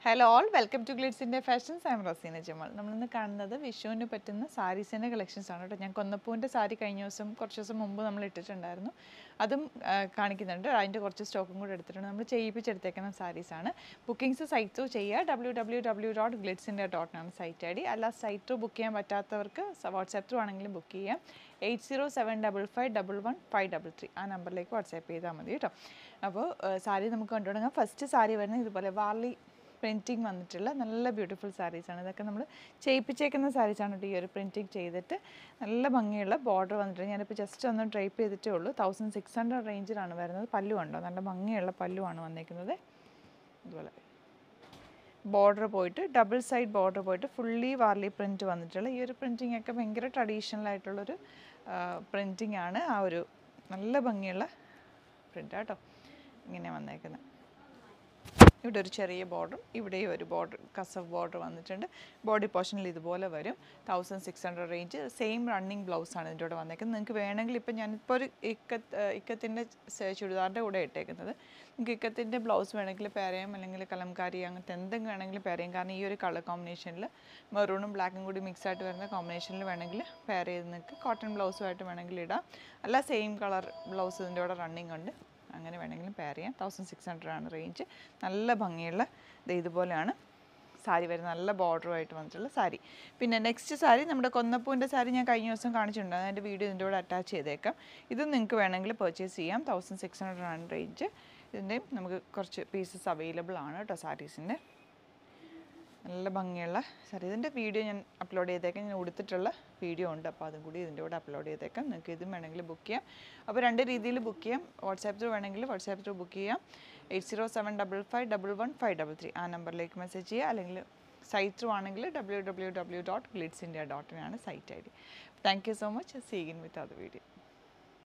hello all welcome to ഗ്ലിറ്റ്സിൻ്റെ fashions I'm Raseena Jamal നമ്മളിന്ന് കാണുന്നത് വിഷുവിന് പറ്റുന്ന സാരീസിൻ്റെ കളക്ഷൻസ് ആണ് കേട്ടോ ഞാൻ കൊന്നപ്പൂവിൻ്റെ സാരി കഴിഞ്ഞ ദിവസം കുറച്ച് ദിവസം മുമ്പ് നമ്മൾ ഇട്ടിട്ടുണ്ടായിരുന്നു അതും ആ, കാണിക്കുന്നുണ്ട് അതിൻ്റെ കുറച്ച് സ്റ്റോക്കും കൂടെ എടുത്തിട്ടുണ്ട് നമ്മൾ ചെയ്യിപ്പിച്ചെടുത്തേക്കുന്ന സാരീസാണ് ബുക്കിംഗ്സ് സൈറ്റ് ത്രൂ ചെയ്യുക ഡബ്ല്യൂ ഡബ്ല്യൂ ഡബ്ല്യൂ ഡോട്ട് ഗ്ലിറ്റ്സിൻ്റെ ഡോട്ടിനാണ് സൈറ്റ് ഐ ഡി അല്ല സൈറ്റ് ത്രൂ ബുക്ക് ചെയ്യാൻ പറ്റാത്തവർക്ക് വാട്സാപ്പ് ത്രൂ ആണെങ്കിലും ബുക്ക് ചെയ്യാം eight zero seven double five double one five double three ആ നമ്പറിലേക്ക് വാട്സാപ്പ് ചെയ്താൽ മതി കേട്ടോ അപ്പോൾ സാരി നമുക്ക് കണ്ടു തുടങ്ങാം ഫസ്റ്റ് സാരി വരുന്നത് ഇതുപോലെ വാർലി പ്രിൻറ്റിങ് വന്നിട്ടുള്ള നല്ല ബ്യൂട്ടിഫുൾ സാരീസാണ് ഇതൊക്കെ നമ്മൾ ചെയ്യിപ്പിച്ചേക്കുന്ന സാരീസാണ് കേട്ടോ ഈ ഒരു പ്രിൻറ്റിങ് ചെയ്തിട്ട് നല്ല ഭംഗിയുള്ള ബോർഡർ വന്നിട്ട് ഞാനിപ്പോൾ ജസ്റ്റ് ഒന്ന് ഡ്രൈപ്പ് ചെയ്തിട്ടേ ഉള്ളൂ തൗസൻഡ് സിക്സ് ഹൺഡ്രഡ് റേഞ്ചിലാണ് വരുന്നത് പല്ലു ഉണ്ടോ നല്ല ഭംഗിയുള്ള പല്ലുവാണ് വന്നേക്കുന്നത് ഇതുപോലെ ബോർഡർ പോയിട്ട് ഡബിൾ സൈഡ് ബോർഡർ പോയിട്ട് ഫുള്ളി വാർലി പ്രിൻറ്റ് വന്നിട്ടുള്ള ഈ ഒരു പ്രിൻറ്റിംഗ് ഒക്കെ ഭയങ്കര ട്രഡീഷണൽ ആയിട്ടുള്ളൊരു പ്രിൻറ്റിംഗ് ആണ് ആ ഒരു നല്ല ഭംഗിയുള്ള പ്രിൻ്റ് കേട്ടോ ഇങ്ങനെ വന്നേക്കുന്നത് ഇവിടെ ഒരു ചെറിയ ബോർഡറും ഇവിടെയും ഒരു ബോർഡർ കസവ് ബോർഡർ വന്നിട്ടുണ്ട് ബോഡി പോർഷനിൽ ഇതുപോലെ വരും thousand six hundred range same running blouse ആണ് ഇതിൻ്റെ കൂടെ വന്നേക്കുന്നത് നിങ്ങൾക്ക് വേണമെങ്കിൽ ഇപ്പം ഞാനിപ്പോൾ ഒരു ഇക്കത്ത് ഇക്കത്തിൻ്റെ ചുരിദാറിൻ്റെ കൂടെ ഇട്ടേക്കുന്നത് നിങ്ങൾക്ക് ഇക്കത്തിൻ്റെ ബ്ലൗസ് വേണമെങ്കിൽ പെയർ ചെയ്യാം അല്ലെങ്കിൽ കലംകാരി അങ്ങനത്തെ എന്തെങ്കിലും വേണമെങ്കിൽ പെയർ ചെയ്യാം കാരണം ഈ ഒരു കളർ കോമ്പിനേഷനിൽ മെറൂണും ബ്ലാക്കും കൂടി മിക്സ് ആയിട്ട് വരുന്ന കോമ്പിനേഷനിൽ വേണമെങ്കിൽ പെയർ ചെയ്ത് നിങ്ങൾക്ക് കോട്ടൺ ബ്ലൗസുമായിട്ട് വേണമെങ്കിൽ ഇടാം അല്ല സെയിം കളർ ബ്ലൗസ് ഇതിൻ്റെ കൂടെ റണ്ണിങ് ഉണ്ട് അങ്ങനെ വേണമെങ്കിലും പെയർ ചെയ്യാം തൗസൻഡ് സിക്സ് ഹൺഡ്രഡ് ആണ് റേഞ്ച് നല്ല ഭംഗിയുള്ള ദേ ഇതുപോലെയാണ് സാരി വരുന്നത് നല്ല ബോർഡറുമായിട്ട് വന്നിട്ടുള്ള സാരി പിന്നെ നെക്സ്റ്റ് സാരി നമ്മുടെ കൊന്നപ്പൂവിൻ്റെ സാരി ഞാൻ കഴിഞ്ഞ ദിവസം കാണിച്ചിട്ടുണ്ട് അതിൻ്റെ വീഡിയോ ഇതിൻ്റെ കൂടെ അറ്റാച്ച് ചെയ്തേക്കാം ഇത് നിങ്ങൾക്ക് വേണമെങ്കിൽ പർച്ചേസ് ചെയ്യാം തൗസൻഡ് സിക്സ് ഹൺഡ്രഡ് ആണ് റേഞ്ച് ഇതിൻ്റെയും നമുക്ക് കുറച്ച് പീസസ് അവൈലബിൾ ആണ് കേട്ടോ സാരീസിൻ്റെ നല്ല ഭംഗിയുള്ള സാരി ഇതിൻ്റെ വീഡിയോ ഞാൻ അപ്ലോഡ് ചെയ്തേക്കാം ഞാൻ ഉടുത്തിട്ടുള്ള വീഡിയോ ഉണ്ട് അപ്പോൾ അതും കൂടി ഇതിൻ്റെ കൂടെ അപ്ലോഡ് ചെയ്തേക്കാം നിങ്ങൾക്ക് ഇതും വേണമെങ്കിൽ ബുക്ക് ചെയ്യാം അപ്പോൾ രണ്ട് രീതിയിൽ ബുക്ക് ചെയ്യാം വാട്സാപ്പ് ത്രൂ വേണമെങ്കിൽ വാട്സാപ്പ് ത്രൂ ബുക്ക് ചെയ്യാം eight zero seven double five double one five double three ആ നമ്പറിലേക്ക് മെസ്സേജ് ചെയ്യുക അല്ലെങ്കിൽ സൈറ്റ് ത്രൂ ആണെങ്കിൽ W W W dot glitz India dot ഇനാണ് site I D thank you so much സീഗിൻ with അത് video